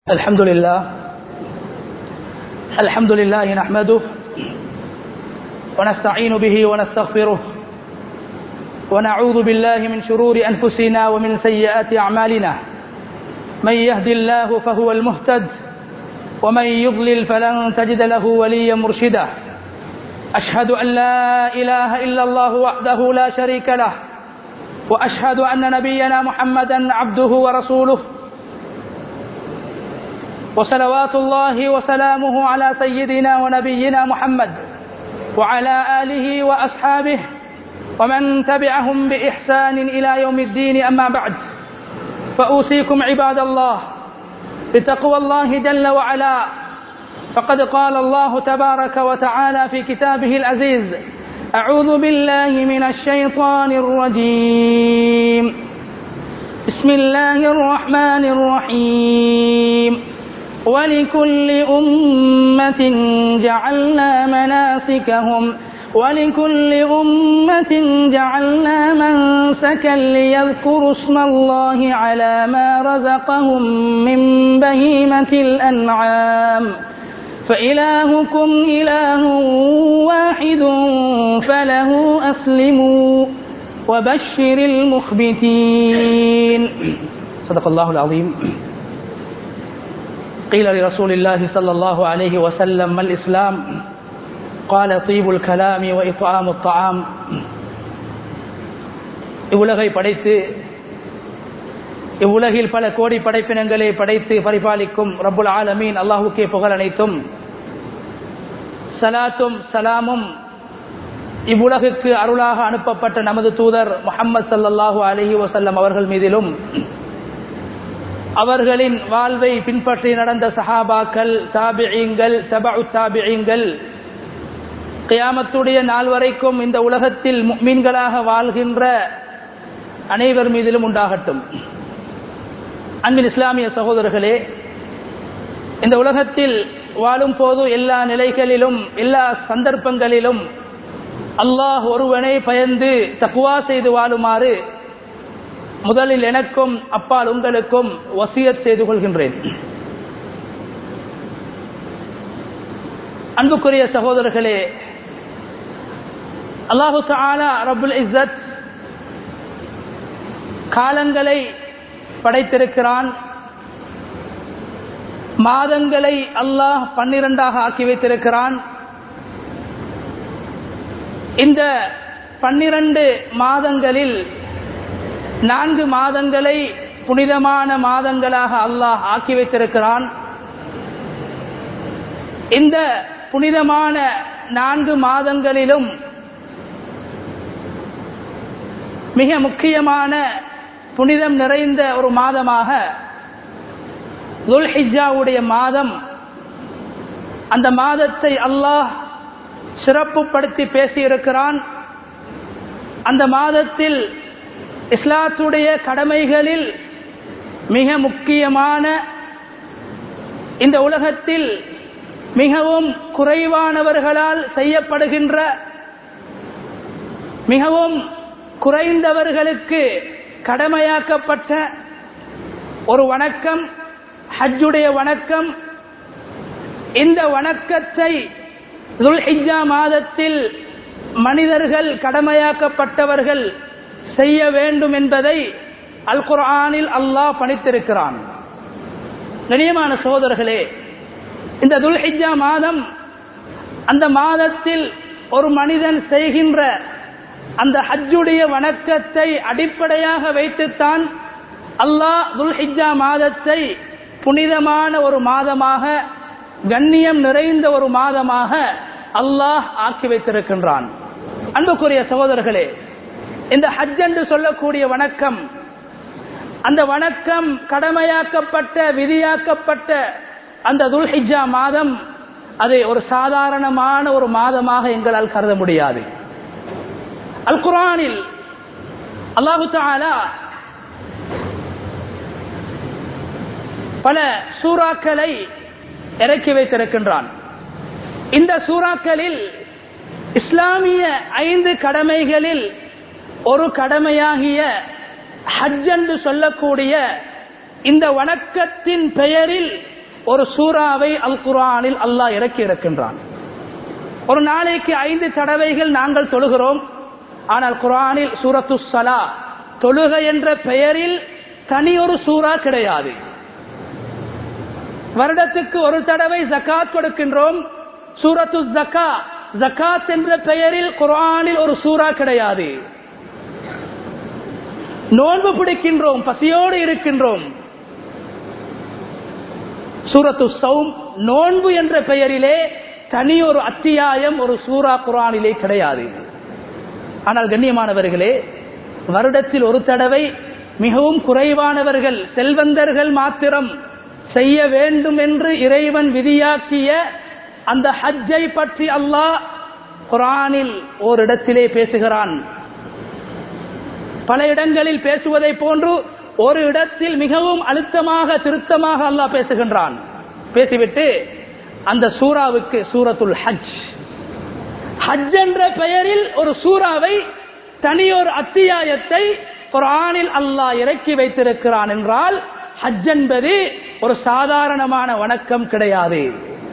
الحمد لله الحمد لله نحمده ونستعين به ونستغفره ونعوذ بالله من شرور أنفسنا ومن سيئات أعمالنا من يهد الله فهو المهتد ومن يضلل فلن تجد له وليا مرشدا أشهد أن لا إله إلا الله وحده لا شريك له وأشهد أن نبينا محمدا عبده ورسوله وصلوات الله وسلامه على سيدنا ونبينا محمد وعلى آله وأصحابه ومن تبعهم بإحسان إلى يوم الدين أما بعد فأوصيكم عباد الله بتقوى الله جل وعلا فقد قال الله تبارك وتعالى في كتابه العزيز أعوذ بالله من الشيطان الرجيم بسم الله الرحمن الرحيم ولكل أمة جعلنا مناسكهم ولكل أمة جعلنا منسكا ليذكروا اسم الله على ما رزقهم من بهيمة الأنعام فإلهكم إله واحد فله أسلموا وبشر المخبتين صدق الله العظيم قيل لرسول الله صلى الله عليه وسلم ما الإسلام قال طيب الكلام وإطعام الطعام இவ்வுலகை படைத்து இவ்வுலகில் பல கோடி படைப்பினங்களை படைத்து பரிபாலிக்கும் ரப்புல் ஆலமீன் அல்லாஹுக்கே புகழ் அனைத்தும் சலாத்தும் சலாமும் இவ்வுலகுக்கு அருளாக அனுப்பப்பட்ட நமது தூதர் முகம்மது சல்லல்லாஹு அலஹி வசல்லம் அவர்கள் மீதிலும் அவர்களின் வாழ்வை பின்பற்றி நடந்த சஹாபாக்கள் தாபியங்கள் தபு தாபியங்கள் கியாமத்துடைய நாள் வரைக்கும் இந்த உலகத்தில் மீன்களாக வாழ்கின்ற அனைவர் மீதிலும் உண்டாகட்டும் அன்பின் இஸ்லாமிய சகோதரர்களே இந்த உலகத்தில் வாழும் போது எல்லா நிலைகளிலும் எல்லா சந்தர்ப்பங்களிலும் அல்லாஹ் ஒருவனை பயந்து தக்குவா செய்து வாழுமாறு முதலில் எனக்கும் அப்பால் உங்களுக்கும் வசியத் செய்து கொள்கின்றேன் அன்புக்குரிய சகோதரர்களே அல்லாஹு தாலா ரபுல் இஸ்ஸத் காலங்களை படைத்திருக்கிறான் மாதங்களை அல்லாஹ் பன்னிரண்டாக ஆக்கி வைத்திருக்கிறான் இந்த பன்னிரண்டு மாதங்களில் நான்கு மாதங்களை புனிதமான மாதங்களாக அல்லாஹ் ஆக்கி வைத்திருக்கிறான் இந்த புனிதமான நான்கு மாதங்களிலும் மிக முக்கியமான புனிதம் நிறைந்த ஒரு மாதமாக துல்ஹிஜாவுடைய மாதம் அந்த மாதத்தை அல்லாஹ் சிறப்புப்படுத்தி பேசியிருக்கிறான் அந்த மாதத்தில் இஸ்லாத்துடைய கடமைகளில் மிக முக்கியமான இந்த உலகத்தில் மிகவும் குறைவானவர்களால் செய்யப்படுகின்ற மிகவும் குறைந்தவர்களுக்கு கடமையாக்கப்பட்ட ஒரு வணக்கம் ஹஜ்ஜுடைய வணக்கம் இந்த வணக்கத்தை துல்ஹிஜா மாதத்தில் மனிதர்கள் கடமையாக்கப்பட்டவர்கள் செய்ய வேண்டும் என்பதை அல் குர்ஆனில் அல்லாஹ் பணித்திருக்கிறான் கணியமான சோதர்களே இந்த துல்ஹிஜா மாதம் அந்த மாதத்தில் ஒரு மனிதன் செய்கின்ற அந்த ஹஜ்ஜுடைய வணக்கத்தை அடிப்படையாக வைத்துத்தான் அல்லாஹ் துல்ஹிஜா மாதத்தை புனிதமான ஒரு மாதமாக கண்ணியம் நிறைந்த ஒரு மாதமாக அல்லாஹ் ஆக்கி வைத்திருக்கின்றான் அன்புக்குரிய சகோதரர்களே இந்த ஹஜ் என்று சொல்லக்கூடிய வணக்கம் அந்த வணக்கம் கடமையாக்கப்பட்ட விதியாக்கப்பட்ட அந்த துல்ஹிஜா மாதம் அதை ஒரு சாதாரணமான ஒரு மாதமாக எங்களால் கருத முடியாது அல் குரானில் அல்லாஹு தாலா பல சூறாக்களை இறக்கி வைத்திருக்கின்றான் இந்த சூறாக்களில் இஸ்லாமிய ஐந்து கடமைகளில் ஒரு கடமையாகிய ஹஜ் என்று சொல்லக்கூடிய இந்த வணக்கத்தின் பெயரில் ஒரு சூறாவை அல் குரானில் அல்லாஹ் இறக்கி இருக்கின்றான் ஒரு நாளைக்கு ஐந்து தடவைகள் நாங்கள் தொழுகிறோம் ஆனால் குரானில் சூரத்து சலா தொழுகை என்ற பெயரில் தனி ஒரு சூறா கிடையாது வருடத்துக்கு ஒரு தடவை ஜக்காத் கொடுக்கின்றோம் சூரத்து ஜக்கா ஜக்காத் என்ற பெயரில் குரானில் ஒரு சூறா கிடையாது நோன்பு பிடிக்கின்றோம் பசியோடு இருக்கின்றோம் சூரத்து சௌம் நோன்பு என்ற பெயரிலே தனி ஒரு அத்தியாயம் ஒரு சூரா குரானிலே கிடையாது ஆனால் கண்ணியமானவர்களே வருடத்தில் ஒரு தடவை மிகவும் குறைவானவர்கள் செல்வந்தர்கள் மாத்திரம் செய்ய வேண்டும் என்று இறைவன் விதியாக்கிய அந்த ஹஜ்ஜை பற்றி அல்லாஹ் குரானில் ஓரிடத்திலே பேசுகிறான் பல இடங்களில் பேசுவதை போன்று ஒரு இடத்தில் மிகவும் அழுத்தமாக திருத்தமாக அல்லாஹ் பேசுகின்றான் பேசிவிட்டு அந்த சூறாவுக்கு சூரத்துல் ஹஜ் ஹஜ் என்ற பெயரில் ஒரு சூறாவை தனியொரு அத்தியாயத்தை குரானில் அல்லாஹ் இறக்கி வைத்திருக்கிறான் என்றால் ஹஜ் என்பது ஒரு சாதாரணமான வணக்கம் கிடையாது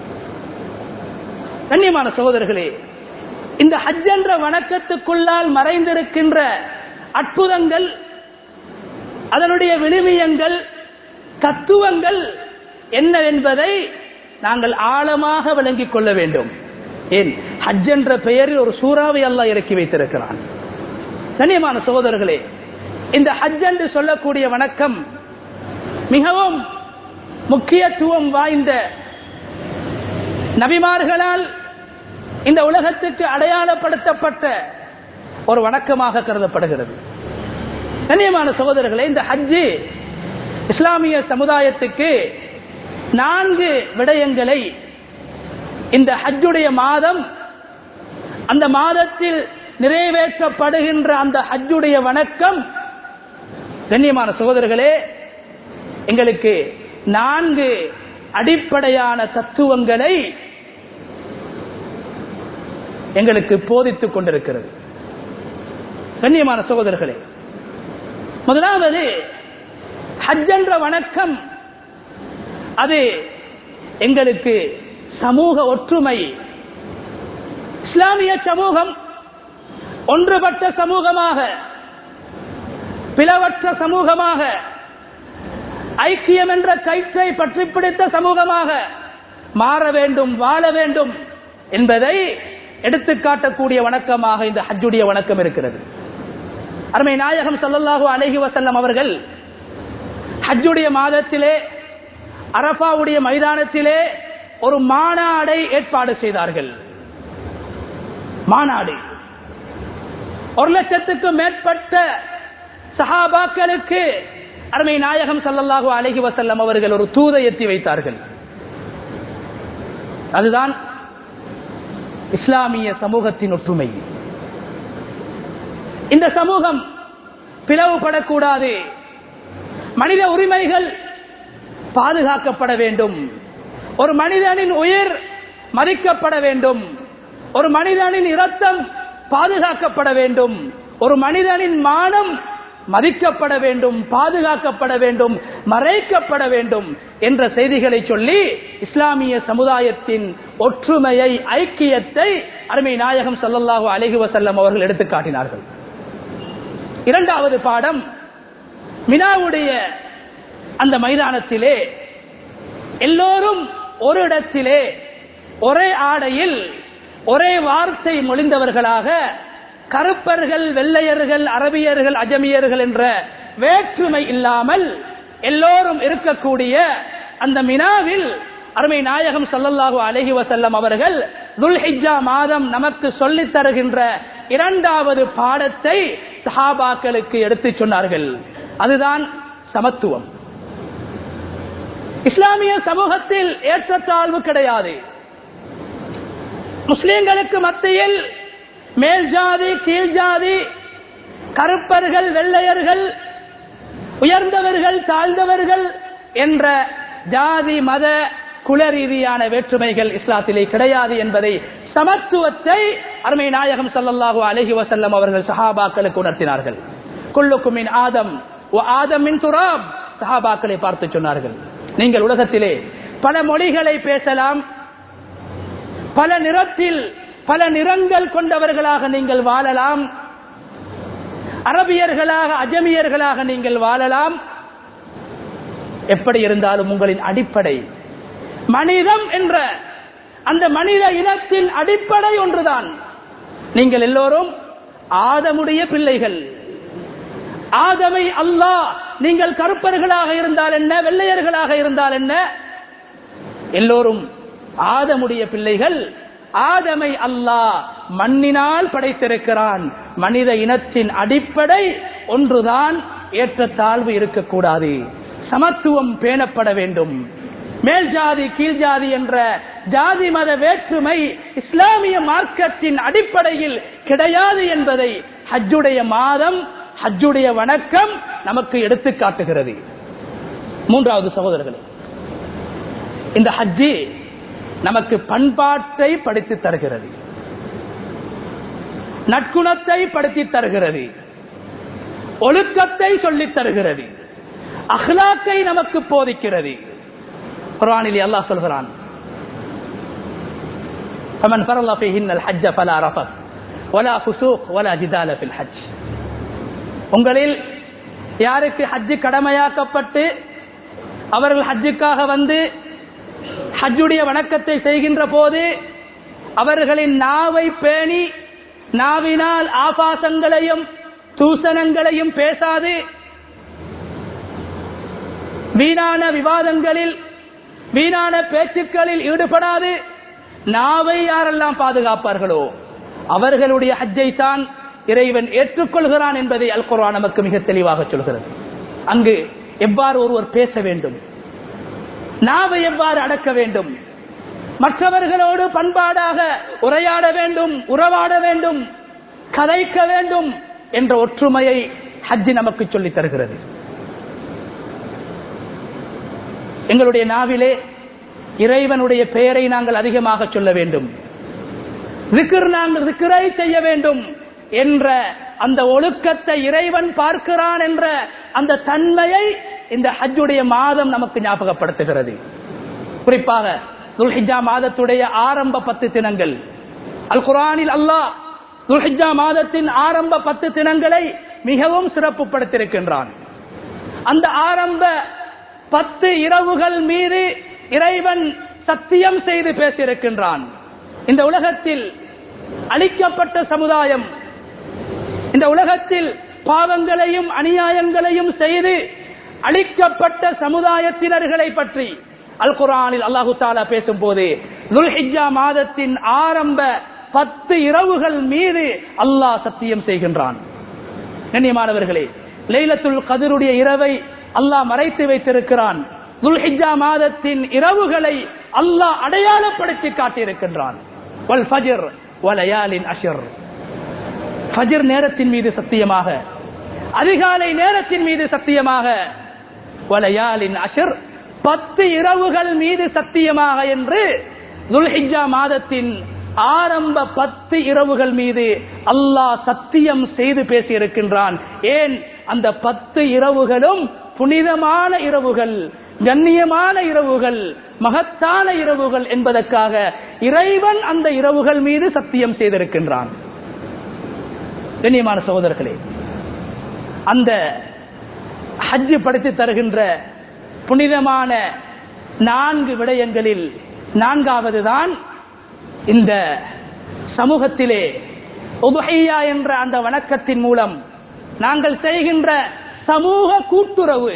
கண்ணியமான சகோதரர்களே இந்த ஹஜ் என்ற வணக்கத்துக்குள்ளால் மறைந்திருக்கின்ற அற்புதங்கள் அதனுடைய விழுமியங்கள் தத்துவங்கள் என்னவென்பதை நாங்கள் ஆழமாக விளங்கிக் கொள்ள வேண்டும் ஏன் ஹஜ் என்ற பெயரில் ஒரு சூறாவை அல்லாஹ் இறக்கி வைத்திருக்கிறான் கண்ணியமான சகோதரர்களே இந்த ஹஜ் என்று சொல்லக்கூடிய வணக்கம் மிகவும் முக்கியத்துவம் வாய்ந்த நபிமார்களால் இந்த உலகத்துக்கு அடையாளப்படுத்தப்பட்ட ஒரு வணக்கமாக கருதப்படுகிறது கண்ணியமான சகோதரர்களே இந்த ஹஜ்ஜு இஸ்லாமிய சமுதாயத்துக்கு நான்கு விடயங்களை இந்த ஹஜ்ஜுடைய மாதம் அந்த மாதத்தில் நிறைவேற்றப்படுகின்ற அந்த ஹஜ்ஜுடைய வணக்கம் கண்ணியமான சகோதரர்களே எங்களுக்கு நான்கு அடிப்படையான தத்துவங்களை எங்களுக்கு போதித்துக் கொண்டிருக்கிறது கண்ணியமான சகோதரர்களே முதலாவது ஹஜ் என்ற வணக்கம் அது எங்களுக்கு சமூக ஒற்றுமை இஸ்லாமிய சமூகம் ஒன்றுபட்ட சமூகமாக பிளவற்ற சமூகமாக ஐக்கியம் என்ற கயிற்றை பற்றி பிடித்த சமூகமாக மாற வேண்டும் வாழ வேண்டும் என்பதை எடுத்துக்காட்டக்கூடிய வணக்கமாக இந்த ஹஜ்ஜுடைய வணக்கம் இருக்கிறது அருமை நாயகம் சல்லல்லாஹு அலஹி வசல்லம் அவர்கள் ஹஜ்ஜுடைய மாதத்திலே அரபாவுடைய மைதானத்திலே ஒரு மாநாடை ஏற்பாடு செய்தார்கள் மாநாடு ஒரு லட்சத்துக்கு மேற்பட்ட சஹாபாக்களுக்கு அருமை நாயகம் சல்லல்லாஹு அலஹி வசல்லம் அவர்கள் ஒரு தூதை எத்தி வைத்தார்கள் அதுதான் இஸ்லாமிய சமூகத்தின் ஒற்றுமை இந்த சமூகம் பிளவுபடக்கூடாது மனித உரிமைகள் பாதுகாக்கப்பட வேண்டும் ஒரு மனிதனின் உயிர் மதிக்கப்பட வேண்டும் ஒரு மனிதனின் இரத்தம் பாதுகாக்கப்பட வேண்டும் ஒரு மனிதனின் மானம் மதிக்கப்பட வேண்டும் பாதுகாக்கப்பட வேண்டும் மறைக்கப்பட வேண்டும் என்ற செய்திகளை சொல்லி இஸ்லாமிய சமுதாயத்தின் ஒற்றுமையை ஐக்கியத்தை அருமை நாயகம் சல்லல்லாஹு அலஹி வசல்லம் அவர்கள் எடுத்து காட்டினார்கள் இரண்டாவது பாடம் மினாவுடைய அந்த மைதானத்திலே எல்லோரும் ஒரு இடத்திலே ஒரே ஆடையில் ஒரே வார்த்தை மொழிந்தவர்களாக கருப்பர்கள் வெள்ளையர்கள் அரபியர்கள் அஜமியர்கள் என்ற வேற்றுமை இல்லாமல் எல்லோரும் இருக்கக்கூடிய அந்த மினாவில் அருமை நாயகம் சல்லல்லாஹு அலஹி வசல்லம் அவர்கள் துல்ஹிஜா மாதம் நமக்கு சொல்லித் தருகின்ற இரண்டாவது பாடத்தை சஹாபாக்களுக்கு எடுத்துச் சொன்னார்கள் அதுதான் சமத்துவம் இஸ்லாமிய சமூகத்தில் ஏற்றத்தாழ்வு கிடையாது முஸ்லிம்களுக்கு மத்தியில் மேல் ஜாதி கீழ் ஜாதி கருப்பர்கள் வெள்ளையர்கள் உயர்ந்தவர்கள் தாழ்ந்தவர்கள் என்ற ஜாதி மத குல ரீதியான வேற்றுமைகள் இஸ்லாத்திலே கிடையாது என்பதை சமத்துவத்தை அருமை நாயகம் சல்லல்லாஹு அலஹி வசல்லம் அவர்கள் சஹாபாக்களுக்கு உணர்த்தினார்கள் குள்ளுக்குமின் ஆதம் ஓ ஆதமின் துராப் சஹாபாக்களை பார்த்து சொன்னார்கள் நீங்கள் உலகத்திலே பல மொழிகளை பேசலாம் பல நிறத்தில் பல நிறங்கள் கொண்டவர்களாக நீங்கள் வாழலாம் அரபியர்களாக அஜமியர்களாக நீங்கள் வாழலாம் எப்படி இருந்தாலும் உங்களின் அடிப்படை மனிதம் என்ற அந்த மனித இனத்தின் அடிப்படை ஒன்றுதான் நீங்கள் எல்லோரும் ஆதமுடைய பிள்ளைகள் ஆதமை அல்லாஹ் நீங்கள் கருப்பர்களாக இருந்தால் என்ன வெள்ளையர்களாக இருந்தால் என்ன எல்லோரும் ஆதமுடைய பிள்ளைகள் ஆதமை அல்லாஹ் மண்ணினால் படைத்திருக்கிறான் மனித இனத்தின் அடிப்படை ஒன்றுதான் ஏற்றத்தாழ்வு இருக்கக்கூடாது சமத்துவம் பேணப்பட வேண்டும் மேல் ஜாதி கீழ் ஜாதி என்ற ஜாதி மத வேற்றுமை இஸ்லாமிய மார்க்கத்தின் அடிப்படையில் கிடையாது என்பதை ஹஜ்ஜுடைய மாதம் ஹஜ்ஜுடைய வணக்கம் நமக்கு எடுத்து காட்டுகிறது மூன்றாவது சகோதரர்களே இந்த ஹஜ்ஜி நமக்கு பண்பாட்டை படித்து தருகிறது நற்குணத்தை படுத்தி தருகிறது ஒழுக்கத்தை சொல்லித் தருகிறது அஹ்லாக்கை நமக்கு போதிக்கிறது குர்ஆனில் அல்லாஹ் சொல்கிறான் فمن فرض فيهن الحج فلا رفث ولا فسوق ولا جدال في الحج உங்களில் யாருக்கு ஹஜ்ஜு கடமையாக்கப்பட்டு அவர்கள் ஹஜ்ஜுக்காக வந்து ஹஜ்ஜுடைய வணக்கத்தை செய்கின்ற போது அவர்களின் நாவை பேணி நாவினால் ஆபாசங்களையும் தூசணங்களையும் பேசாது வீணான விவாதங்களில் வீணான பேச்சுக்களில் ஈடுபடாது நாவை யாரெல்லாம் பாதுகாப்பார்களோ அவர்களுடைய ஹஜ்ஜை தான் இறைவன் ஏற்றுக்கொள்கிறான் என்பதை அல் குர்ஆன் நமக்கு மிக தெளிவாக சொல்கிறது அங்கு எவ்வாறு ஒருவர் பேச வேண்டும் நாவை எவ்வாறு அடக்க வேண்டும் மற்றவர்களோடு பண்பாடாக உரையாட வேண்டும் உறவாட வேண்டும் கதைக்க வேண்டும் என்ற ஒற்றுமையை ஹஜ்ஜி நமக்கு சொல்லித் தருகிறது எங்களுடைய நாவிலே இறைவனுடைய பெயரை நாங்கள் அதிகமாக சொல்ல வேண்டும் திக்ர் நாங்கள் திக்ரை செய்ய வேண்டும் என்ற அந்த ஒழுக்கத்தை இறைவன் பார்க்கிறான் என்ற அந்த தன்மையை இந்த ஹஜ்ஜுடைய மாதம் நமக்கு ஞாபகப்படுத்துகிறது குறிப்பாக துல்ஹிஜா மாதத்துடைய ஆரம்ப பத்து தினங்கள் அல் குரானில் அல்லாஹ் துல்ஹிஜா மாதத்தின் ஆரம்ப பத்து தினங்களை மிகவும் சிறப்புப்படுத்தியிருக்கின்றான் அந்த ஆரம்ப பத்து இரவுகள் மீது இறைவன் சத்தியம் செய்து பேசியிருக்கின்றான் இந்த உலகத்தில் அழிக்கப்பட்ட சமுதாயம் இந்த உலகத்தில் பாவங்களையும் அநியாயங்களையும் செய்து அழிக்கப்பட்ட சமுதாயத்தினர்களை பற்றி அல் குரானில் அல்லாஹு தாலா பேசும் போது துல்ஹிஜா மாதத்தின் ஆரம்ப பத்து இரவுகள் மீது அல்லாஹ் சத்தியம் செய்கின்றான் கண்ணியமானவர்களே லைலத்துல் கதிருடைய இரவை அல்லாஹ் மறைத்து வைத்திருக்கிறான் துல்ஹிஜா மாதத்தின் இரவுகளை அல்லாஹ் அடையாளப்படுத்தி காட்டியிருக்கின்றான் வல் ஃபஜர் வலயாலின் அஷர் ஃபஜர் நேரத்தின் மீது சத்தியமாக அதிகாலை நேரத்தின் மீது சத்தியமாக வலயாலின் அஷர் பத்து இரவுகள் மீது சத்தியமாக என்று துல்ஹிஜா மாதத்தின் ஆரம்ப பத்து இரவுகள் மீது அல்லாஹ் சத்தியம் செய்து பேசியிருக்கின்றான் ஏன் அந்த பத்து இரவுகளும் புனிதமான இரவுகள் கண்ணியமான இரவுகள் மகத்தான இரவுகள் என்பதற்காக இறைவன் அந்த இரவுகள் மீது சத்தியம் செய்திருக்கின்றான் கண்ணியமான சகோதரர்களே அந்த ஹஜ்ஜு படுத்தி தருகின்ற புனிதமான நான்கு விடயங்களில் நான்காவது தான் இந்த சமூகத்திலே உபஹையா என்ற அந்த வணக்கத்தின் மூலம் நாங்கள் செய்கின்ற சமூக கூட்டுறவு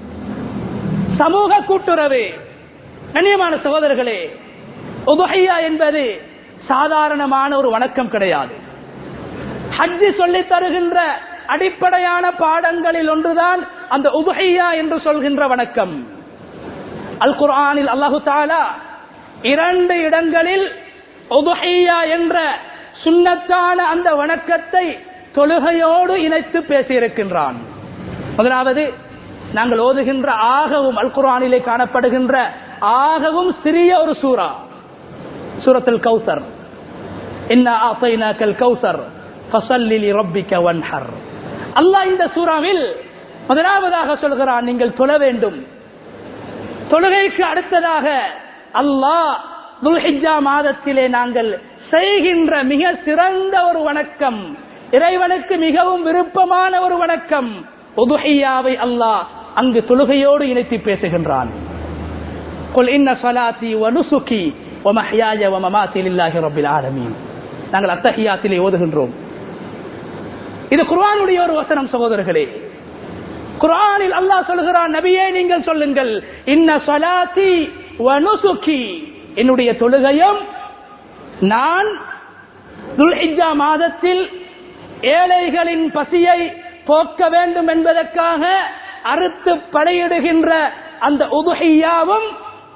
சமூக கூட்டுறவு கண்ணியமான சகோதரர்களே உபஹையா என்பது சாதாரணமான ஒரு வணக்கம் கிடையாது ஹஜ்ஜி சொல்லி தருகின்ற அடிப்படையான பாடங்களில் ஒன்றுதான் அந்த உபஹையா என்று சொல்கின்ற வணக்கம் அல் குர்ஆனில் அல்லாஹு தாலா இரண்டு இடங்களில் உபஹையா என்ற சுண்ணத்தான அந்த வணக்கத்தை தொழுகையோடு இணைத்து பேசியிருக்கின்றான் முதலாவது நாங்கள் ஓதுகின்ற ஆகவும் அல் குர்ஆனிலே காணப்படுகின்ற ஆகவும் சிறிய ஒரு சூரா சூரத்தில் கௌசர் என்ன ஆசைனாக்கல் கௌசர் ஃபசல்லிலி ரப்பிக்க வன்ஹர் அல்லாஹ் இந்த சூறாவில் முதலாவதாக சொல்கிறான் நீங்கள் தொழ வேண்டும் தொழுகைக்கு அடுத்ததாக அல்லாஹ் துல்ஹிஜா மாதத்திலே நாங்கள் செய்கின்ற மிக சிறந்த ஒரு வணக்கம் இறைவனுக்கு மிகவும் விருப்பமான ஒரு வணக்கம் உதுஹையாவை அல்லாஹ் அங்கு தொழுகையோடு இணைத்து பேசுகின்றான் قل إن صلاتي ونسكي ومحياي ومماتي لله رب العالمين நாங்கள் அத்தஹியாத்திலே ஓதுகின்றோம் இது குர்ஆனுடைய ஒரு வசனம் சகோதரர்களே குர்ஆனில் அல்லாஹ் சொல்கிறான் நபியே நீங்கள் சொல்லுங்கள் இன்ன ஸலாத்தி வ நுசுகி என்னுடைய தொழுகையும் நான் துல்ஹிஜ்ஜா மாதத்தில் ஏழைகளின் பசியை போக்க வேண்டும் என்பதற்காக அறுத்து படையிடுகின்ற அந்த உதுஹியாவும்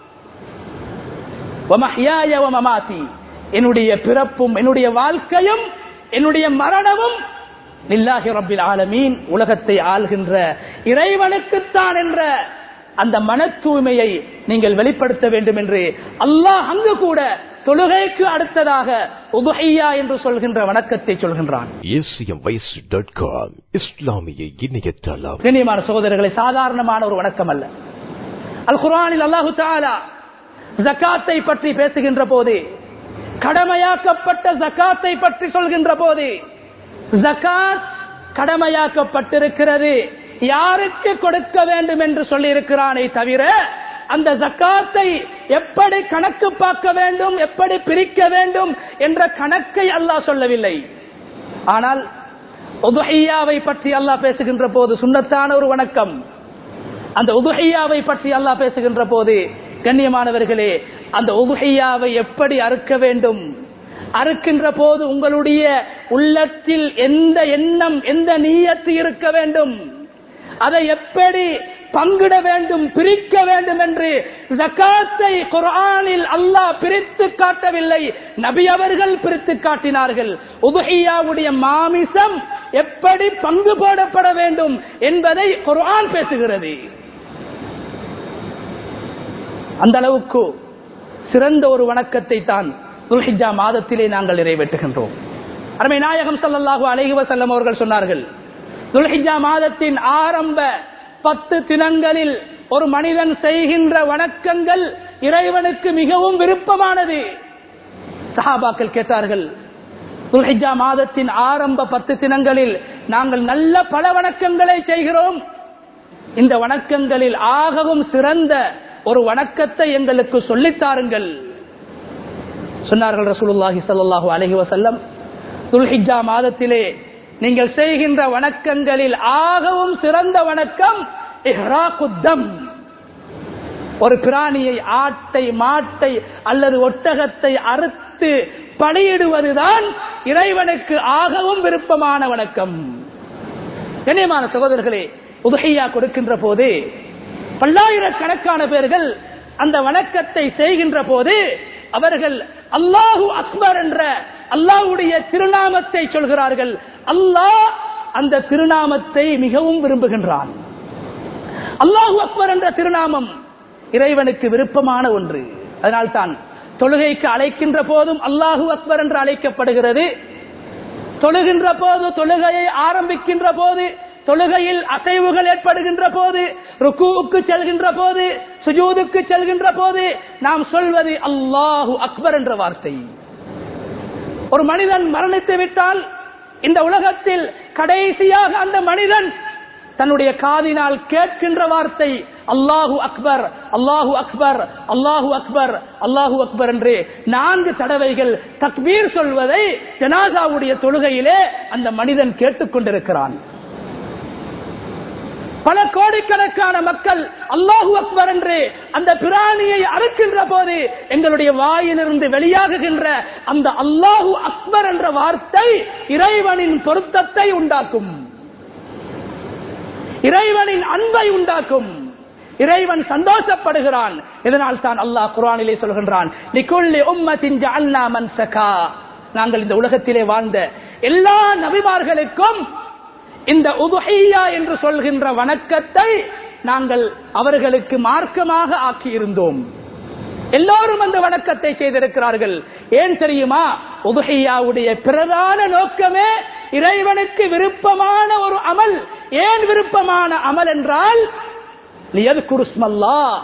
வமஹ்யாய வமமாத்தி என்னுடைய பிறப்பும் என்னுடைய வாழ்க்கையும் என்னுடைய மரணமும் நில்லாஹி ரப்பில் ஆலமீன் உலகத்தை ஆள்கின்ற இறைவனுக்குத்தான் என்ற அந்த மன தூய்மையை நீங்கள் வெளிப்படுத்த வேண்டும் என்று அல்லாஹ் அங்கு கூட தொழுகைக்கு அடுத்ததாக உதுஹையா என்று சொல்கின்ற வணக்கத்தை சொல்கின்றான் acmways.com இஸ்லாமிய இணையதளம் கண்ணியமான சகோதரர்களை சாதாரணமான ஒரு வணக்கம் அல்ல அல் குர்ஆனில் அல்லாஹு தாலா ஜக்காத்தை பற்றி பேசுகின்ற போது கடமையாக்கப்பட்ட ஜக்காத்தை பற்றி சொல்கின்ற போது ஜக்காத் கடமையாக்கப்பட்டிருக்கிறது யாருக்கு கொடுக்க வேண்டும் என்று சொல்லியிருக்கிறானே தவிர அந்த ஜக்காத்தை எப்படி கணக்கு பார்க்க வேண்டும் எப்படி பிரிக்க வேண்டும் என்ற கணக்கை அல்லாஹ் சொல்லவில்லை ஆனால் உதுஹையாவை பற்றி அல்லாஹ் பேசுகின்ற போது சுண்ணத்தான ஒரு வணக்கம் அந்த உதுஹையாவை பற்றி அல்லாஹ் பேசுகின்ற போது கண்ணியமானவர்களே அந்த உதுஹையாவை எப்படி அறுக்க வேண்டும் அறுக்கின்ற போது உங்களுடைய உள்ளத்தில் எந்த எண்ணம் எந்த நீயத்து இருக்க வேண்டும் அதை எப்படி பங்கிட வேண்டும் பிரிக்க வேண்டும் என்று ஜக்காத்தை குர்ஆனில் அல்லாஹ் பிரித்து காட்டவில்லை நபி அவர்கள் பிரித்து காட்டினார்கள் உதுஹியாவுடைய மாமிசம் எப்படி பங்கு போடப்பட வேண்டும் என்பதை குர்ஆன் பேசுகிறது அந்த அளவுக்கு சிறந்த ஒரு வணக்கத்தை தான் துல்ஹிஜா மாதத்திலே நாங்கள் நிறைவேற்றுகின்றோம் அருமை நாயகம் ஸல்லல்லாஹு அலைஹி வஸல்லம் அவர்கள் சொன்னார்கள் துல்ஹிஜா மாதத்தின் ஆரம்ப பத்து தினங்களில் ஒரு மனிதன் செய்கின்ற வணக்கங்கள் இறைவனுக்கு மிகவும் விருப்பமானது சஹாபாக்கள் கேட்டார்கள் துல்ஹிஜா மாதத்தின் ஆரம்ப பத்து தினங்களில் நாங்கள் நல்ல பல வணக்கங்களை செய்கிறோம் இந்த வணக்கங்களில் ஆகவும் சிறந்த ஒரு வணக்கத்தை எங்களுக்கு சொல்லித்தாருங்கள் சொன்னார்கள் ரசூலுல்லாஹி ஸல்லல்லாஹு அலைஹி வஸல்லம் துல்ஹிஜ்ஜா மாதத்திலே நீங்கள் செய்கின்ற வணக்கங்களில் ஆகவும் சிறந்த வணக்கம் இஹ்ராகுத்தம் ஒரு பிராணியை ஆட்டை மாட்டை அல்லது ஒட்டகத்தை அறுத்து பலியிடுவதுதான் இறைவனுக்கு ஆகவும் விருப்பமான வணக்கம் கண்ணியமான சகோதரர்களே உதகையா கொடுக்கின்ற போது பல்லாயிரக்கணக்கான பேர்கள் அந்த வணக்கத்தை செய்கின்ற போது அவர்கள் அல்லாஹு அக்பர் என்ற அல்லாஹுடைய திருநாமத்தை சொல்கிறார்கள் அல்லாஹ் அந்த திருநாமத்தை மிகவும் விரும்புகின்றான் அல்லாஹு அக்பர் என்ற திருநாமம் இறைவனுக்கு விருப்பமான ஒன்று அதனால்தான் தொழுகைக்கு அழைக்கின்ற போதும் அல்லாஹு அக்பர் என்று அழைக்கப்படுகிறது தொழுகின்ற போது தொழுகையை ஆரம்பிக்கின்ற போது தொழுகையில் அசைவுகள் ஏற்படுகின்ற போது ருக்குவுக்கு செல்கின்ற போது சுஜூதுக்கு செல்கின்ற போது நாம் சொல்வது அல்லாஹு அக்பர் என்ற வார்த்தை ஒரு மனிதன் மரணித்து விட்டால் இந்த உலகத்தில் கடைசியாக அந்த மனிதன் தன்னுடைய காதினால் கேட்கின்ற வார்த்தை அல்லாஹு அக்பர் அல்லாஹு அக்பர் அல்லாஹு அக்பர் அல்லாஹு அக்பர் என்று நான்கு தடவைகள் தக்பீர் சொல்வதை ஜனாசாவுடைய தொழுகையிலே அந்த மனிதன் கேட்டுக்கொண்டிருக்கிறான் பல கோடிக்கணக்கான மக்கள் அல்லாஹு அக்பர் என்று அந்த பிராணியை அறுக்கின்ற போது எங்களுடைய வாயிலிருந்து வெளியாகுகின்ற அந்த அல்லாஹு அக்பர் என்ற வார்த்தை இறைவனின் பொருத்தத்தை உண்டாக்கும் இறைவனின் அன்பை உண்டாக்கும் இறைவன் சந்தோஷப்படுகிறான் இதனால் தான் அல்லாஹ் குரானிலே சொல்கின்றான் நிக்குள்ளி உம்மத்தின் ஜஅல்னா மன்சகா நாங்கள் இந்த உலகத்திலே வாழ்ந்த எல்லா நபிமார்களுக்கும் இந்த உதுஹையா என்று சொல்கின்ற வணக்கத்தை நாங்கள் அவர்களுக்கு மார்க்கமாக ஆக்கியிருந்தோம் எல்லோரும் அந்த வணக்கத்தை செய்திருக்கிறார்கள் ஏன் தெரியுமா உதுஹையாவுடைய பிரதான நோக்கமே இறைவனுக்கு விருப்பமான ஒரு அமல் ஏன் விருப்பமான அமல் என்றால் லியத்குருஸ்மல்லா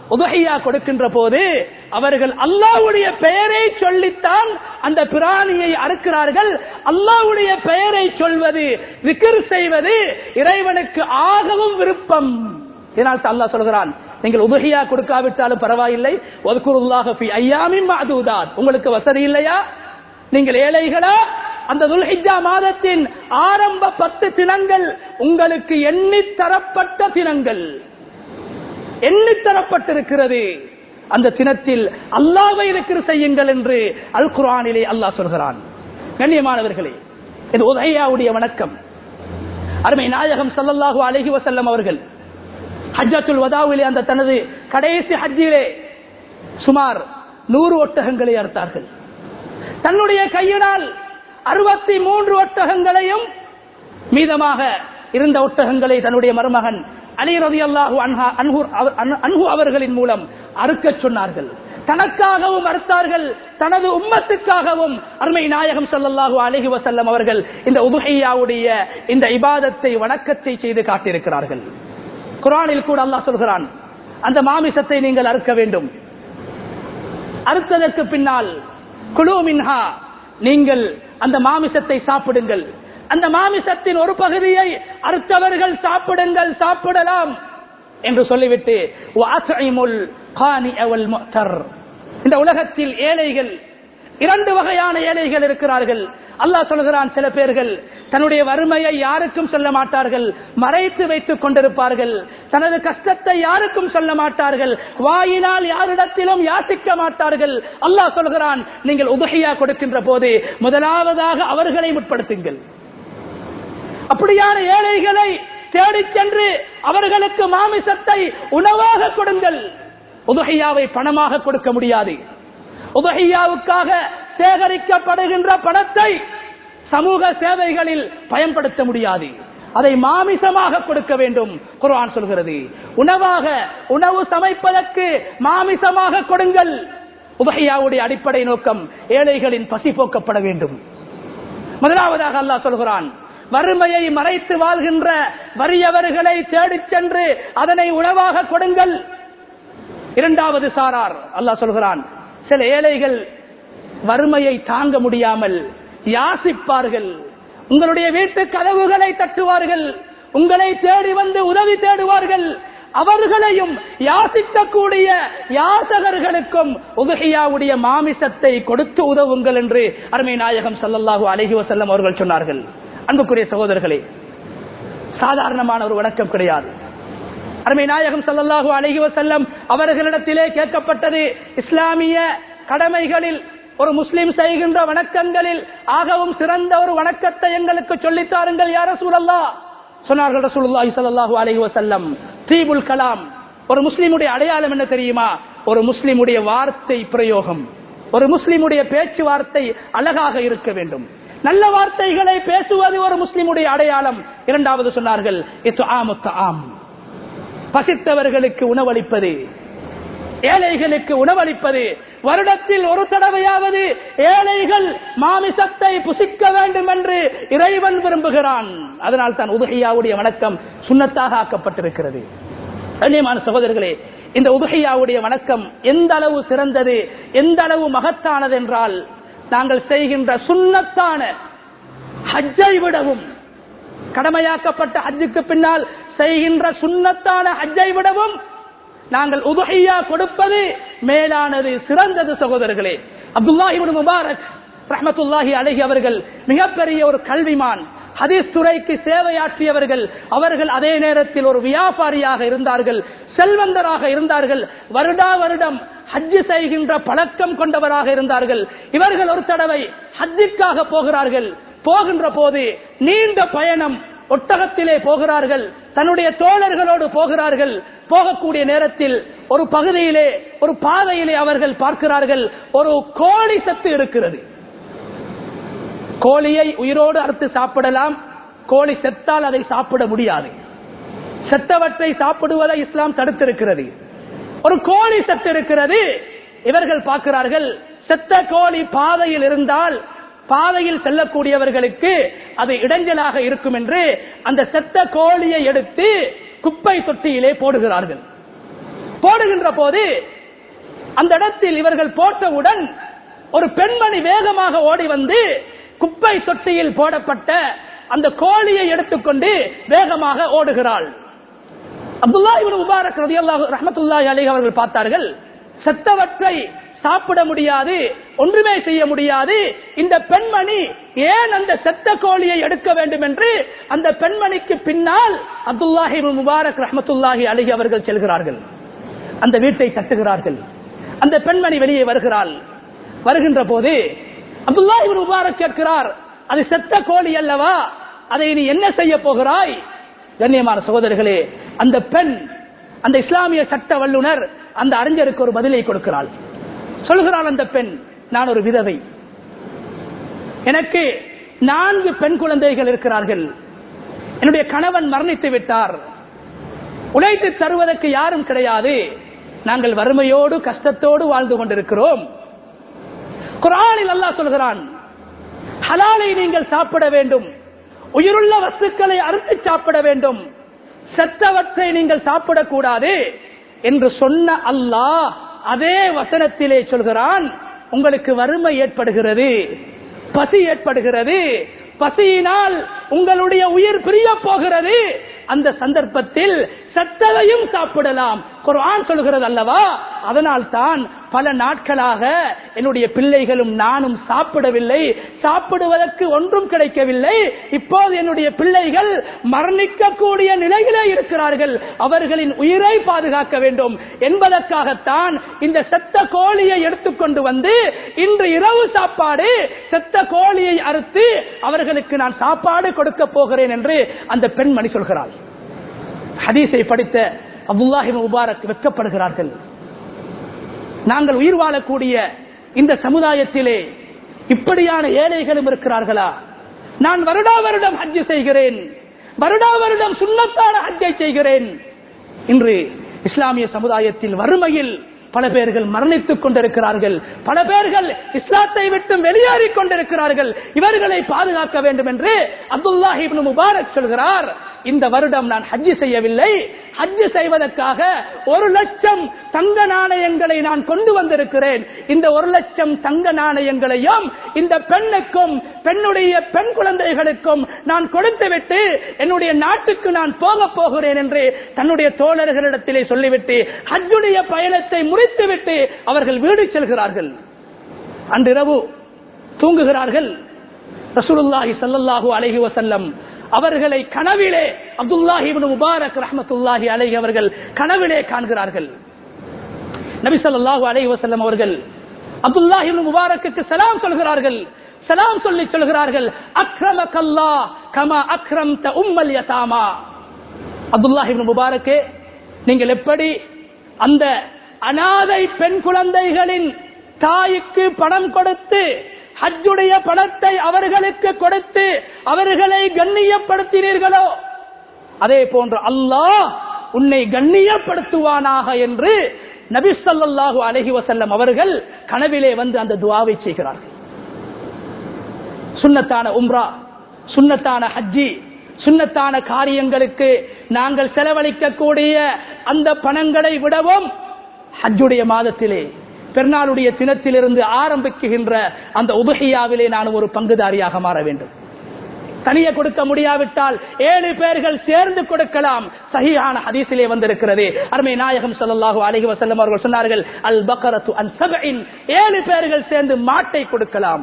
உதகையா கொடுக்கின்ற போது அவர்கள் அல்லாவுடைய பெயரை சொல்லித்தான் அந்த பிராணியை அறுக்கிறார்கள் அல்லாவுடைய பெயரை சொல்வது விக்கிர் செய்வது இறைவனுக்கு ஆகவும் விருப்பம் இதனால் அல்லாஹ் சொல்கிறான் நீங்கள் உதகையா கொடுக்காவிட்டாலும் பரவாயில்லை ஒதுக்குருல்லாக ஐயாமின் மாதூதான் உங்களுக்கு வசதி இல்லையா நீங்கள் ஏழைகளா அந்த துல்ஹிஜா மாதத்தின் ஆரம்ப பத்து தினங்கள் உங்களுக்கு எண்ணி தரப்பட்ட தினங்கள் எண்ணி தரப்பட்டிருக்கிறது அந்த தினத்தில் அல்லாவை இருக்கிற செய்யுங்கள் என்று அல் குரானிலே அல்லாஹ் சொல்கிறான் கண்ணியமானவர்களே இது உதயாவுடைய வணக்கம் அருமை நாயகம் சல்லல்லாஹு அலஹி வசல்லம் அவர்கள் ஹஜ்ஜத்துல் வதாவிலே அந்த தனது கடைசி ஹஜ்ஜிலே சுமார் நூறு ஒட்டகங்களை அறுத்தார்கள் தன்னுடைய கையினால் அறுபத்தி மூன்று ஒட்டகங்களையும் மீதமாக இருந்த ஒட்டகங்களை தன்னுடைய மருமகன் அலி ரதி அல்லாஹு அன்ஹு அவர்களின் மூலம் அறுக்க சொன்னார்கள் தனக்காகவும் அறுத்தார்கள் தனது உம்மத்துக்காகவும் அருமை நாயகம் சல்லல்லாஹு அலஹி வசல்லம் அவர்கள் இந்த உபகையாவுடைய இந்த இபாதத்தை வணக்கத்தை செய்து காட்டியிருக்கிறார்கள் குரானில் கூட அல்லாஹ் சொல்கிறான் அந்த மாமிசத்தை நீங்கள் அறுக்க வேண்டும் அறுத்ததற்கு பின்னால் குழு மின்ஹா நீங்கள் அந்த மாமிசத்தை சாப்பிடுங்கள் அந்த மாமிசத்தின் ஒரு பகுதியை அறுத்தவர்கள் சாப்பிடுங்கள் சாப்பிடலாம் என்று சொல்லிவிட்டு இந்த உலகத்தில் ஏழைகள் இரண்டு வகையான ஏழைகள் இருக்கிறார்கள் அல்லாஹ் சொல்கிறான் சில பேர்கள் தன்னுடைய வறுமையை யாருக்கும் சொல்ல மாட்டார்கள் மறைத்து வைத்துக் கொண்டிருப்பார்கள் தனது கஷ்டத்தை யாருக்கும் சொல்ல மாட்டார்கள் வாயினால் யாரிடத்திலும் யாசிக்க மாட்டார்கள் அல்லாஹ் சொல்கிறான் நீங்கள் உதகையா கொடுக்கின்ற போது முதலாவதாக அவர்களை முற்படுத்துங்கள் அப்படியான ஏழைகளை தேடிச் சென்று அவர்களுக்கு மாமிசத்தை உணவாக கொடுங்கள் உதகையாவை பணமாக கொடுக்க முடியாது உதகையாவுக்காக சேகரிக்கப்படுகின்ற பணத்தை சமூக சேவைகளில் பயன்படுத்த முடியாது அதை மாமிசமாக கொடுக்க வேண்டும் குர்ஆன் சொல்கிறது உணவாக உணவு சமைப்பதற்கு மாமிசமாக கொடுங்கள் உதகையாவுடைய அடிப்படை நோக்கம் ஏழைகளின் பசி போக்கப்பட வேண்டும் முதலாவதாக அல்லாஹ் சொல்கிறான் வறுமையை மறைத்து வாழ்கின்ற வறியவர்களை தேடிச் சென்று அதனை உணவாக கொடுங்கள் இரண்டாவது சாரார் அல்லாஹ் சொல்கிறான் சில ஏழைகள் வறுமையை தாங்க முடியாமல் யாசிப்பார்கள் உங்களுடைய வீட்டு கதவுகளை தட்டுவார்கள் உங்களை தேடி வந்து உதவி தேடுவார்கள் அவர்களையும் யாசிக்கக்கூடிய யாசகர்களுக்கும் உதகையாவுடைய மாமிசத்தை கொடுத்து உதவுங்கள் என்று அருமை நாயகம் சல்லல்லாஹு அலஹி வசல்லம் அவர்கள் சொன்னார்கள் அன்புக்குரிய சகோதரர்களே சாதாரணமான ஒரு வணக்கம் கிடையாது அருமை நாயகம் சல்லல்லாஹு அலஹி வசல்லம் அவர்களிடத்திலே கேட்கப்பட்டது இஸ்லாமிய கடமைகளில் ஒரு முஸ்லிம் செய்கின்ற வணக்கங்களில் ஆகவும் சிறந்த ஒரு வணக்கத்தை எங்களுக்கு சொல்லித்தாருங்கள் யார சூழல்லா சொன்னார்கள் ரசூலுல்லாஹி ஸல்லல்லாஹு அலைஹி வஸல்லம் தீபுல் கலாம் ஒரு முஸ்லிமுடைய அடையாளம் என்ன தெரியுமா ஒரு முஸ்லிமுடைய வார்த்தை பிரயோகம் ஒரு முஸ்லிமுடைய பேச்சுவார்த்தை அழகாக இருக்க வேண்டும் நல்ல வார்த்தைகளை பேசுவது ஒரு முஸ்லிமுடைய அடையாளம் இரண்டாவது சொன்னார்கள் இது ஆமுத்த ஆம் பசித்தவர்களுக்கு உணவளிப்பது ஏழைகளுக்கு உணவளிப்பது வருடத்தில் ஒரு தடவையாவது ஏழைகள் மாமிசத்தை புசிக்க வேண்டும் என்று இறைவன் விரும்புகிறான் அதனால் தான் உதகையாவுடைய வணக்கம் சுண்ணத்தாக ஆக்கப்பட்டிருக்கிறது கண்ணியமான சகோதரர்களே இந்த உதகையாவுடைய வணக்கம் எந்த அளவு சிறந்தது எந்த அளவு மகத்தானது என்றால் நாங்கள் செய்கின்ற சுண்ணத்தான ஹஜ்ஜை விடவும் கடமையாக்கப்பட்ட ஹஜ்ஜுக்கு பின்னால் செய்கின்ற சுண்ணத்தான ஹஜ்ஜை விடவும் நாங்கள் உதுஹையா கொடுப்பது மேலானது சிறந்தது சகோதரர்களே அப்துல்லாஹிபின் முபாரக் ரஹமத்துல்லாஹி அழகி அவர்கள் மிகப்பெரிய ஒரு கல்விமான் ஹதீஸ் துறைக்கு சேவையாற்றியவர்கள் அவர்கள் அதே நேரத்தில் ஒரு வியாபாரியாக இருந்தார்கள் செல்வந்தராக இருந்தார்கள் வருடா வருடம் ஹஜ்ஜு செய்கின்ற பழக்கம் கொண்டவராக இருந்தார்கள் இவர்கள் ஒரு தடவை ஹஜ்ஜிக்காக போகிறார்கள் போகின்ற போது நீண்ட பயணம் ஒட்டகத்திலே போகிறார்கள் தன்னுடைய தோழர்களோடு போகிறார்கள் போகக்கூடிய நேரத்தில் ஒரு பகுதியிலே ஒரு பாதையிலே அவர்கள் பார்க்கிறார்கள் ஒரு கோழி சத்து இருக்கிறது கோழியை உயிரோடு அறுத்து சாப்பிடலாம் கோழி செத்தால் அதை சாப்பிட முடியாது செத்தவற்றை சாப்பிடுவதை இஸ்லாம் தடுத்திருக்கிறது ஒரு கோழி செத்து இருக்கிறது இவர்கள் பார்க்கிறார்கள் செத்த கோழி பாதையில் இருந்தால் பாதையில் செல்லக்கூடியவர்களுக்கு அது இடைஞ்சலாக இருக்கும் என்று அந்த செத்த கோழியை எடுத்து குப்பை தொட்டியிலே போடுகிறார்கள் போடுகின்ற போது அந்த இடத்தில் இவர்கள் போட்டவுடன் ஒரு பெண்மணி வேகமாக ஓடி வந்து குப்பை தொட்டியில் போடப்பட்ட அந்த கோழியை எடுத்துக்கொண்டு வேகமாக ஓடுகிறாள் அப்துல்லா இவன் முபாரக் ரதியல்லாஹு ரஹமத்துல்லாஹி அலைஹி அவர்கள் பார்த்தார்கள் செத்தவற்றை சாப்பிட முடியாது ஒன்றுமே செய்ய முடியாது இந்த பெண்மணி ஏன் அந்த செத்த கோழியை எடுக்க வேண்டும் என்று அந்த பெண்மணிக்கு பின்னால் அப்துல்லாஹி இப்னு முபாரக் ரஹமத்துல்லாஹி அலைஹி அவர்கள் செல்கிறார்கள் அந்த வீட்டை கட்டுகிறார்கள் அந்த பெண்மணி வெளியே வருகிறாள் வருகின்ற போது அப்துல்லாஹி இப்னு முபாரக் கேட்கிறார் அது செத்த கோழி அல்லவா அதை நீ என்ன செய்ய போகிறாய் கண்ணியமான சகோதரர்களே அந்த பெண் அந்த இஸ்லாமிய சட்ட வல்லுனர் அந்த அறிஞருக்கு ஒரு பதிலை கொடுக்கிறாள் சொல்கிறாள் அந்த பெண் நான் ஒரு விதவை எனக்கு நான்கு பெண் குழந்தைகள் இருக்கிறார்கள் என்னுடைய கணவன் மரணித்து விட்டார் உழைத்து தருவதற்கு யாரும் கிடையாது நாங்கள் வறுமையோடு கஷ்டத்தோடு வாழ்ந்து கொண்டிருக்கிறோம் குரானில் அல்லாஹ் சொல்கிறான் ஹலாலை நீங்கள் சாப்பிட வேண்டும் உயிருள்ள வஸ்துக்களை அறுத்து சாப்பிட வேண்டும் செத்தவற்றை நீங்கள் சாப்பிடக்கூடாது என்று சொன்ன அல்லாஹ் அதே வசனத்திலே சொல்கிறான் உங்களுக்கு வறுமை ஏற்படுகிறது பசி ஏற்படுகிறது பசியினால் உங்களுடைய உயிர் பிரிய போகிறது அந்த சந்தர்ப்பத்தில் சத்ததையும் சாப்பிடலாம் குர்ஆன் சொல்கிறது அல்லவா அதனால் தான் பல நாட்களாக என்னுடைய பிள்ளைகளும் நானும் சாப்பிடவில்லை சாப்பிடுவதற்கு ஒன்றும் கிடைக்கவில்லை இப்போது என்னுடைய பிள்ளைகள் மரணிக்கக்கூடிய நிலையிலே இருக்கிறார்கள் அவர்களின் உயிரை பாதுகாக்க வேண்டும் என்பதற்காகத்தான் இந்த செத்த கோழியை எடுத்துக்கொண்டு வந்து இன்று இரவு சாப்பாடு செத்த கோழியை அறுத்து அவர்களுக்கு நான் சாப்பாடு கொடுக்க போகிறேன் என்று அந்த பெண்மணி சொல்கிறாள் ஹதீஸை படித்த அப்துல்லாஹின் முபாரக் வெட்கப்படுகிறார்கள் நாங்கள் உயிர் வாழக்கூடிய இந்த சமுதாயத்திலே இப்படியான ஏழைகளும் இருக்கிறார்களா நான் வருடா வருடம் ஹஜ்ஜு செய்கிறேன் வருடா வருடம் சுண்ணத்தான ஹஜ்ஜை செய்கிறேன் இன்று இஸ்லாமிய சமுதாயத்தில் வறுமையில் பல பேர்கள் மரணித்துக் கொண்டிருக்கிறார்கள் பல பேர்கள் இஸ்லாத்தை விட்டு வெளியேறிக் கொண்டிருக்கிறார்கள் இவர்களை பாதுகாக்க வேண்டும் என்று அப்துல்லாஹி இப்னு முபாரக் சொல்கிறார் இந்த வருடம் நான் ஹஜ்ஜு செய்யவில்லை ஹஜ்ஜு செய்வதற்காக ஒரு லட்சம் தங்க நாணயங்களை நான் கொண்டு வந்திருக்கிறேன் இந்த ஒரு லட்சம் தங்க நாணயங்களையும் இந்த பெண்ணுக்கும் பெண்ணுடைய பெண் குழந்தைகளுக்கும் நான் கொடுத்துவிட்டு என்னுடைய நாட்டுக்கு நான் போக போகிறேன் என்று தன்னுடைய தோழர்களிடத்திலே சொல்லிவிட்டு ஹஜ்ஜுடைய பயணத்தை முடித்துவிட்டு அவர்கள் வீடு செல்கிறார்கள் அன்றிரவு தூங்குகிறார்கள் ரசூலுல்லாஹி ஸல்லல்லாஹு அலைஹி வஸல்லம் அவர்களை கனவிலே அப்துல்லாஹி இப்னு முபாரக் ரஹ்மத்துல்லாஹி அலைஹி அவர்கள் கனவிலே காண்கிறார்கள் நபி ஸல்லல்லாஹு அலைஹி வஸல்லம் அவர்கள் அப்துல்லாஹி இப்னு முபாரக்குக்கு சலாம் சொல்கிறார்கள் சலாம் சொல்லி சொல்கிறார்கள் அக்ரமக்கல்லாஹ் கமா அக்ரம்த உம்மல் யதாமா அப்துல்லாஹி இப்னு முபாரக்கே நீங்கள் எப்படி அந்த அனாதை பெண் குழந்தைகளின் தாய்க்கு பணம் கொடுத்து ஹஜ்ஜுடைய பணத்தை அவர்களுக்கு கொடுத்து அவர்களை கண்ணியப்படுத்தினீர்களோ அதே போன்று அல்லாஹ் உன்னை கண்ணியப்படுத்துவானாக என்று நபி ஸல்லல்லாஹு அலைஹி வஸல்லம் அவர்கள் கனவிலே வந்து அந்த துஆவை செய்கிறார்கள் சுன்னத்தான உம்ரா சுன்னத்தான ஹஜ்ஜி சுன்னத்தான காரியங்களுக்கு நாங்கள் செலவழிக்கக்கூடிய அந்த பணங்களை விடவும் ஹஜ்ஜுடைய மாதத்திலே பெருநாளுடைய தினத்திலிருந்து ஆரம்பிக்குகின்ற அந்த உபகையாவிலே நான் ஒரு பங்குதாரியாக மாற வேண்டும் தனியே கொடுக்க முடியாவிட்டால் ஏழு பேர்கள் சேர்ந்து கொடுக்கலாம் சஹியான ஹதீஸிலே வந்திருக்கிறது அருமை நாயகம் ஸல்லல்லாஹு அலைஹி வஸல்லம் அவர்கள் சொன்னார்கள் அல் பக்கரத்து அன் சபஇன் ஏழு பேர்கள் சேர்ந்து மாட்டை கொடுக்கலாம்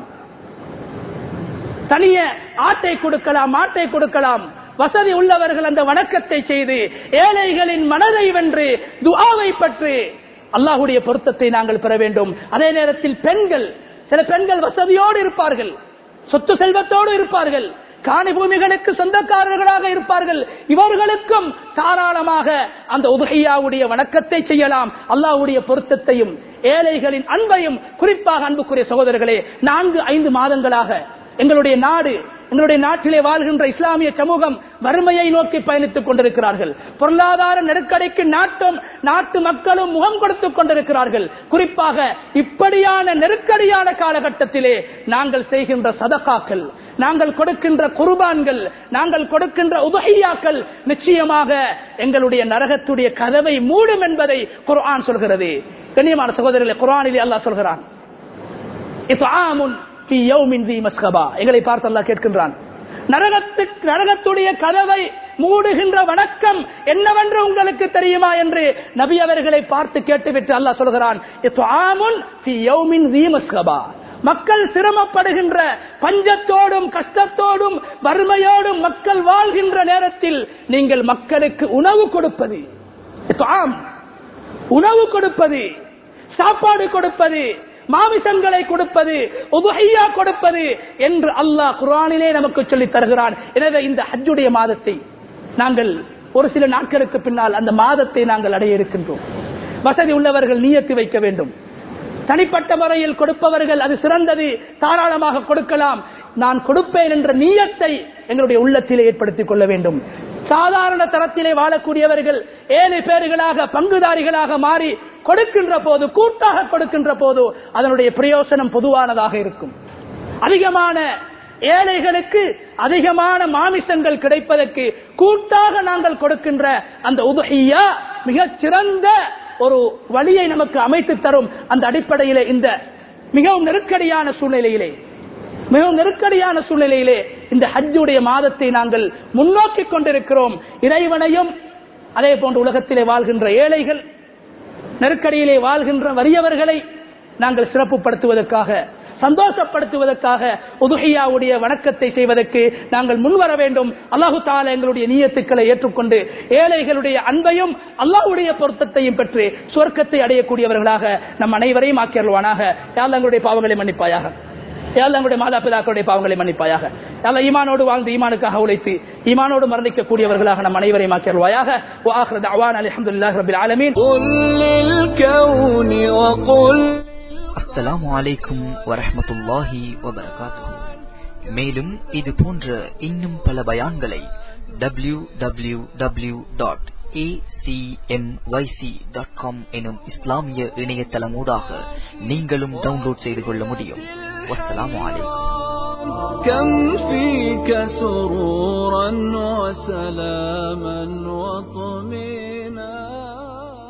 தனிய ஆட்டை கொடுக்கலாம் மாட்டை கொடுக்கலாம் வசதி உள்ளவர்கள் அந்த வணக்கத்தை செய்து ஏழைகளின் மனதை வென்று துஆவை பற்றி அல்லாஹுடைய பொருத்தத்தை நாங்கள் பெற வேண்டும் அதே நேரத்தில் பெண்கள் சில பெண்கள் வசதியோடு இருப்பார்கள் சொத்து செல்வத்தோடு இருப்பார்கள் காணி பூமிகளுக்கு சொந்தக்காரர்களாக இருப்பார்கள் இவர்களுக்கும் தாராளமாக அந்த உதகையாவுடைய வணக்கத்தை செய்யலாம் அல்லாஹ்வுடைய பொருத்தத்தையும் ஏழைகளின் அன்பையும் குறிப்பாக அன்புக்குரிய சகோதரர்களே நான்கு ஐந்து மாதங்களாக எங்களுடைய நாடு எங்களுடைய நாட்டிலே வாழ்கின்ற இஸ்லாமிய சமூகம் வறுமையை நோக்கி பயணித்துக் கொண்டிருக்கிறார்கள் பொருளாதார நெருக்கடிக்கு நாட்டும் நாட்டு மக்களும் முகம் கொடுத்துக் கொண்டிருக்கிறார்கள் குறிப்பாக இப்படியான நெருக்கடியான காலகட்டத்திலே நாங்கள் செய்கின்ற சதக்காக்கள் நாங்கள் கொடுக்கின்ற குர்பான்கள் நாங்கள் கொடுக்கின்ற உபகையாக்கள் நிச்சயமாக எங்களுடைய நரகத்துடைய கதவை மூடும் என்பதை குர்ஆன் சொல்கிறது கண்ணியமான சகோதரர்களே குர்ஆனிலே அல்லாஹ் சொல்கிறான் இத்ஆமுன் ஃபீ யௌமின் ذي மஸ்கபா எங்களை பார்த்து அல்லாஹ் கேட்கின்றான் நரகத்துக்கு நரகத்துடைய கதவை மூடுகின்ற வணக்கம் என்னவென்று உங்களுக்கு தெரியுமா என்று நபி அவர்களை பார்த்து கேட்டுவிட்டு அல்லாஹ் சொல்கிறான் இத்ஆமுன் ஃபீ யௌமின் ذي மஸ்கபா மக்கள் சிரமப்படுகின்ற பஞ்சத்தோடும் கஷ்டத்தோடும் வறுமையோடும் மக்கள் வாழ்கின்ற நேரத்தில் நீங்கள் மக்களுக்கு உணவு கொடுப்பது இத்ஆம் உணவு கொடுப்பது சாப்பாடு கொடுப்பது மாமிசங்களை கொடுப்பது உபஹையா கொடுப்பது என்று அல்லாஹ் குரானிலே நமக்கு சொல்லித் தருகிறான் எனவே இந்த ஹஜ்ஜுடைய மாதத்தை நாங்கள் ஒரு சில நாட்களுக்கு பின்னால் அந்த மாதத்தை நாங்கள் அடைய இருக்கின்றோம் வசதி உள்ளவர்கள் நீயத்து வைக்க வேண்டும் தனிப்பட்ட முறையில் கொடுப்பவர்கள் அது சிறந்தது தாராளமாக கொடுக்கலாம் நான் கொடுப்பேன் என்ற நீயத்தை எங்களுடைய உள்ளத்திலே ஏற்படுத்திக் கொள்ள வேண்டும் சாதாரண தரத்திலே வாழக்கூடியவர்கள் ஏழு பேர்களாக பங்குதாரிகளாக மாறி கொடுக்கின்ற போது கூட்டாக கொடுக்கின்ற போது அதனுடைய பிரயோசனம் பொதுவானதாக இருக்கும் அதிகமான ஏழைகளுக்கு அதிகமான மாமிசங்கள் கிடைப்பதற்கு கூட்டாக நாங்கள் கொடுக்கின்ற அந்த உதகையா மிகச் சிறந்த ஒரு வழியை நமக்கு அமைத்து தரும் அந்த அடிப்படையிலே இந்த மிகவும் நெருக்கடியான சூழ்நிலையிலே மிகவும் நெருக்கடியான சூழ்நிலையிலே இந்த ஹஜ்ஜுடைய மாதத்தை நாங்கள் முன்னோக்கி கொண்டிருக்கிறோம் இறைவனையும் அதே போன்று உலகத்திலே வாழ்கின்ற ஏழைகள் நெருக்கடியிலே வாழ்கின்ற வறியவர்களை நாங்கள் சிறப்புப்படுத்துவதற்காக சந்தோஷப்படுத்துவதற்காக உதுகையாவுடைய வணக்கத்தை செய்வதற்கு நாங்கள் முன்வர வேண்டும் அல்லாஹு தாலா எங்களுடைய நீயத்துக்களை ஏற்றுக்கொண்டு ஏழைகளுடைய அன்பையும் அல்லாஹுடைய பொருத்தத்தையும் பெற்று சுவர்க்கத்தை அடையக்கூடியவர்களாக நம் அனைவரையும் ஆக்கியருவானாக யாழ் எங்களுடைய பாவங்களை மன்னிப்பாயாக யாழ் எங்களுடைய மாதா பிதாக்களுடைய பாவங்களை மன்னிப்பாயாக யாழ் ஈமானோடு வாழ்ந்து ஈமானுக்காக உழைத்து ஈமானோடு மரணிக்கக்கூடியவர்களாக நம் அனைவரையும் ஆக்கியருவாயாக وآخر دعوانا الحمد لله رب العالمين قل للكون وقل அஸ்ஸலாமு அலைக்கும் வரஹ்மத்துல்லாஹி வபரகாத்துஹு மேலும் இது போன்ற இன்னும் பல பயான்களை W W W dot dot com எனும் இஸ்லாமிய இணையதளமூடாக நீங்களும் டவுன்லோட் செய்து கொள்ள முடியும் வஸ்ஸலாமு அலைக்கும் كم فيك سرورا وسلاما وطمئنا